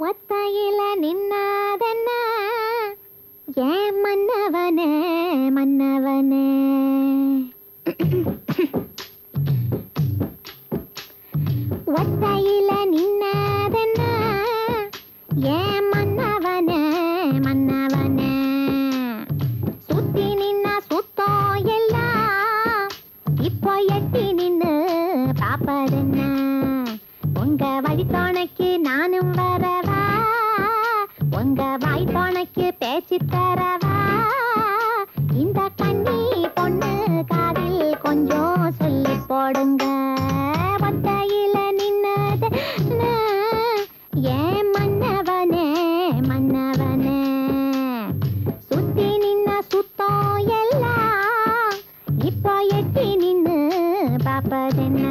ஒத்தையில நின்னாதென்ன ஏன் மன்னவனே மன்னவனே ஒத்தையில நின்னாதென்ன ஏன் மன்னவனே மன்னவனே சுத்தி நின்னா சுத்தம் எல்லாம் இப்போ எட்டி நின்னு பாப்பதென்ன உங்க வழி துணைக்கு நானும் வரவா உங்க வாய் துணைக்கு பேச்சு தரவா இந்த கண்ணி பொண்ணு காதில் கொஞ்சம் சொல்லி போடுங்க ஒத்தையில நின்னது ஏன் மன்னவனே மன்னவனே சுத்தி நின்ன சுத்தம் எல்லாம் இப்போ எட்டி நின்னு பாப்பதென்ன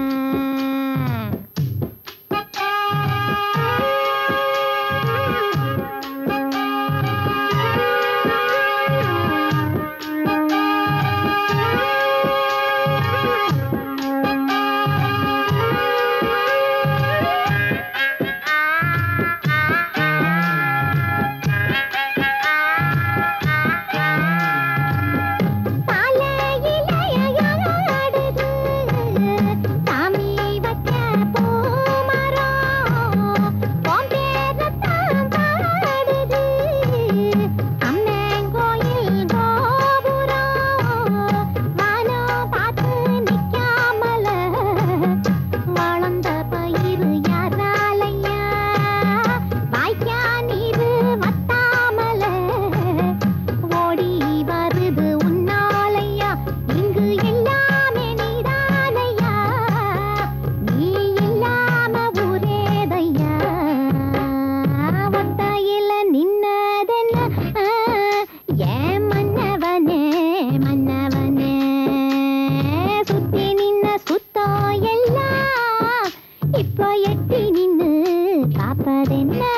தலையிலையாடுது சாமி வச்ச பூமரம் உன் பேரத்தான் பாடுது அம்மங்கோயில் கோபுரம் வானம் பார்த்து நிக்காமல வளர்ந்த பயிறு யாராலையா வாய்க்கா நீரு வத்தாமல ஓடி வருது உன்னாலையா இங்கு எல்லாமே நீதானையா நீ இல்லாம ஊரேதையா ஒத்தையில நின்னதென்ன ஏன் மன்னவனே மன்னவனே சுத்தி நின்ன சுத்தம் எல்லாம் இப்போ எட்டி நின்னு காப்பதென்ன